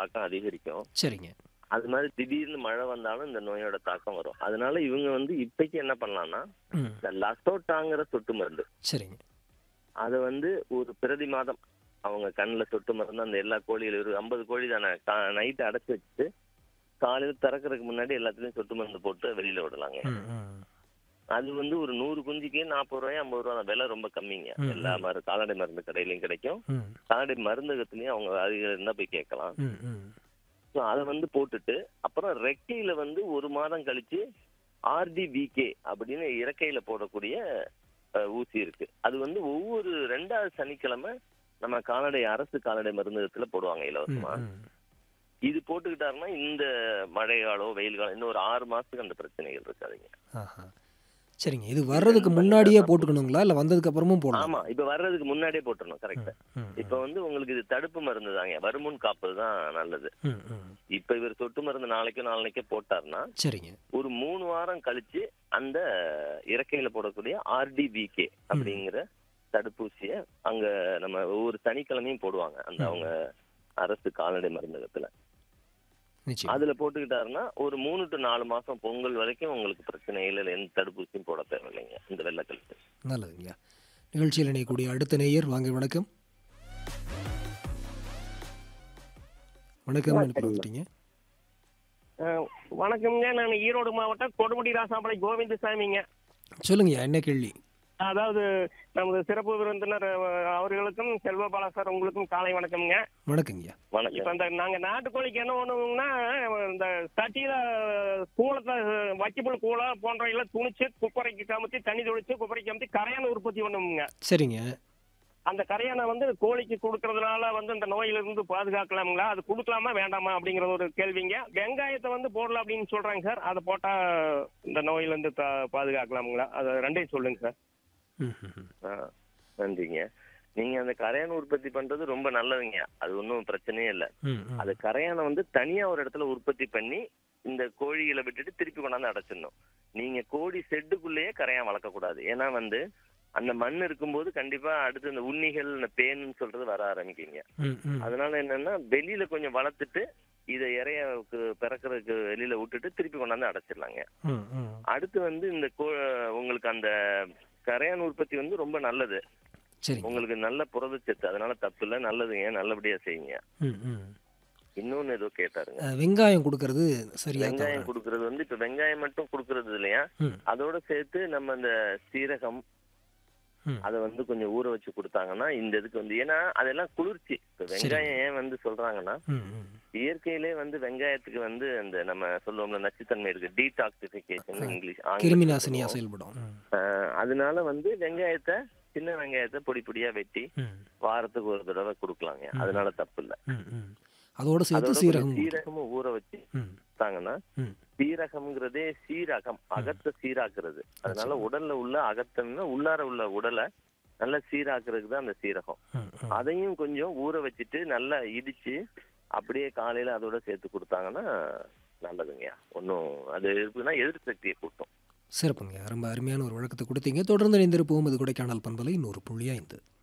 தாக்கம் அதிகரிக்கும் சரிங்க அது மாதிரி திடீர்னு மழை வந்தாலும் இந்த நோயோட தாக்கம் வரும் அதனால இவங்க வந்து இப்பைக்கு என்ன பண்ணலாம்னா ம் இந்த லசோட்டாங்கிற சொட்டு மருந்து சரிங்க அதை வந்து ஒரு பிரதி மாதம் அவங்க கண்ணில் சொட்டு மருந்து அந்த எல்லா கோழிகளும் ஒரு ஐம்பது கோழி தானே நைட்டு அடைச்சி வச்சுட்டு காலையில் திறக்கறதுக்கு முன்னாடி எல்லாத்துலயும் சொட்டு மருந்து போட்டு வெளியில விடலாங்க ம் ம் அது வந்து ஒரு நூறு குஞ்சுக்கு நாற்பது ரூபாய் ஐம்பது ரூபா விலை ரொம்ப கம்மிங்க ம், எல்லா மரு கால்நடை மருந்து கடையிலயும் கிடைக்கும் ம் கால்நடை மருந்தகத்துலயும் அவங்க அது இருந்தா போய் கேட்கலாம் ம் ம் ஸோ அதை வந்து போட்டுட்டு அப்புறம் ரெக்கையில வந்து ஒரு மாதம் கழிச்சு ஆர்டிபிகே அப்படின்னு இறக்கையில போடக்கூடிய அஹ், ஊசி இருக்கு அது வந்து ஒவ்வொரு ரெண்டாவது சனிக்கிழமை நம்ம கால்நடை அரசு கால்நடை மருந்தகத்துல போடுவாங்க ம் இலவசமா ம் இது போட்டுக்கிட்டாருன்னா இந்த மழை காலம் வெயில் காலம் இன்னும் ஒரு ஆறு மாசத்துக்கு அந்த பிரச்சனைகள் இருக்காதுங்க ஆஹா சரிங்க இது வர்றதுக்கு முன்னாடியே போட்டுக்கணுங்களா இல்லை வந்ததுக்கு அப்புறமும் போடலாம் ஆமா இப்ப வர்றதுக்கு முன்னாடியே போட்டுறணும் கரெக்டா ம் இப்ப வந்து உங்களுக்கு இது தடுப்பு மருந்து தாங்க வருமுன் காப்பது தான் நல்லது ம் ம் இப்ப இவர் சொட்டு மருந்து நாளைக்கோ நாளைக்கோ போட்டாருன்னா சரிங்க ஒரு மூணு வாரம் கழிச்சு அந்த இறக்கையில போடக்கூடிய ஆர்டிபிகே அப்படிங்கிற தடுப்பூசிய அங்க நம்ம ஒவ்வொரு சனிக்கிழமையும் போடுவாங்க அந்த அவங்க அரசு கால்நடை மருந்தகத்துல நிச்சயம் அதுல போட்டுக்கிட்டாருன்னா ஒரு மூணு டு நாலு மாசம் பொங்கல் வரைக்கும் உங்களுக்கு பிரச்சனை இல்லை எந்த தடுப்பூசியும் போட தேவையில்லைங்க இந்த வெள்ளக்கழுத்து நல்லதுங்கய்யா நிகழ்ச்சியில் இணையக்கூடிய அடுத்த நேயர் வாங்க வணக்கம் வணக்கம் எனக்கு வந்துட்டீங்க வணக்கம்ங்க நான் ஈரோடு மாவட்டம் கொடுமுடி ராசாமலை கோவிந்தசாமிங்க சொல்லுங்கய்யா என்ன கேள்வி அதாவது நமது சிறப்பு விருந்தினர் அஹ், அவர்களுக்கும் செல்வபாலா சார் உங்களுக்கும் காலை வணக்கம்ங்க வணக்கங்கய்யா வணக்கம் இப்ப இந்த நாங்க நாட்டுக்கோழிக்கு என்ன பண்ணுவோம்னா இந்த சட்டியில கூளத்தை வைக்கப்புல் கூளை போன்றவைகளை துணிச்சு குப்பரைக்கு கமுத்தி தண்ணி தொளிச்சு குப்பரைக்கு கமுத்தி கரையான உற்பத்தி பண்ணுவோங்க சரிங்க அந்த கரையானை வந்து கோழிக்கு கொடுக்கறதுனால வந்து இந்த நோயிலிருந்து பாதுகாக்கலாங்களா அது கொடுக்கலாமா வேண்டாமா அப்படிங்கறது ஒரு கேள்விங்க வெங்காயத்தை வந்து போடலாம் அப்படின்னு சொல்றாங்க சார் அதை போட்டா இந்த நோயிலிருந்து தா- பாதுகாக்கலாமுங்களா அது ரெண்டையும் சொல்லுங்க சார் ம் ம் ம். ஆ, நன்றிங்க நீங்க அந்த கரையான் உற்பத்தி பண்றது ரொம்ப நல்லதுங்க அது ஒன்றும் பிரச்சனையே இல்லை ம் ம். அது கரையானை வந்து தனியா ஒரு இடத்துல உற்பத்தி பண்ணி இந்த கோழிகளை விட்டுட்டு திருப்பி கொண்டாந்து அடைச்சிடணும் நீங்க கோழி ஷெட்டுக்குள்ளேயே கரையான் வளர்க்கக்கூடாது ஏன்னா வந்து அந்த மண் இருக்கும்போது கண்டிப்பா அடுத்து இந்த உண்ணிகள் இந்த பேன்னு சொல்றது வர ஆரம்பிக்குங்க ம் ம். அதனால என்னன்னா வெளியில கொஞ்சம் வளர்த்துட்டு இதை இறைய பிறக்கிறதுக்கு வெளியில விட்டுட்டு திருப்பி கொண்டாந்து அடைச்சிடலாங்க ம் ம். அடுத்து வந்து இந்த கோ- உங்களுக்கு அந்த கரையான் உற்பத்தி வந்து ரொம்ப நல்லது சரிங்க உங்களுக்கு நல்ல புரதச்சத்து அதனால தப்பு இல்ல நல்லதுங்க நல்லபடியா செய்யுங்க ம் ம் இன்னொன்னு ஏதோ கேட்டாருங்க அஹ், வெங்காயம் கொடுக்கறது சரியா வெங்காயம் தவறா? கொடுக்கறது வந்து இப்ப வெங்காயம் மட்டும் கொடுக்கறது இல்லையா ம் அதோட சேர்த்து நம்ம இந்த சீரகம் ம். அதை வந்து கொஞ்சம் ஊற வச்சு கொடுத்தாங்கன்னா இந்த இதுக்கு வந்து ஏன்னா அதெல்லாம் குளிர்ச்சி இப்ப வெங்காயம் ஏன் வந்து சொல்றாங்கன்னா ம் ம். இயற்கையிலே வந்து வெங்காயத்துக்கு வந்து அந்த நம்ம சொல்லுவோம்ல நச்சுத்தன்மை இருக்கு டீடாக்சிபிகேஷன் இங்கிலீஷ் கிருமி ஆங்கிலத்துல நாசினியா சொல்லுவோம். செயல்படும் ம். ஆஹ் அதனால வந்து வெங்காயத்தை சின்ன வெங்காயத்தை பொடி பொடியா வெட்டி ம் வாரத்துக்கு ஒரு தடவை கொடுக்கலாங்க அதனால தப்பு இல்ல ம் ம். அதோட சேர்த்து அதோட சீரகம் கொஞ்சம் சீரகமும் ஊற வச்சு ம் கொடுத்தாங்கன்னா ம் சீரகம்ங்கிறதே சீரகம் அகத்தை சீராக்குறது அதனால உடல்ல உள்ள அகத்தம்னா உள்ளார உள்ள உடலை நல்லா சீராக்குறதுக்கு தான் அந்த சீரகம் ம் ம். அதையும் கொஞ்சம் ஊற வச்சுட்டு நல்லா இடிச்சு அப்படியே காலையில அதோட சேர்த்து கொடுத்தாங்கன்னா நல்லதுங்க ஒன்றும் அது இருக்குன்னா எதிர்ப்பு சக்தியை கூட்டும் சிறப்புங்க ரொம்ப அருமையான ஒரு வழக்கத்தை கொடுத்தீங்க தொடர்ந்து இணைந்திருப்போம் இது கொடைக்கானல் பண்பலை நூறு புள்ளி ஐந்து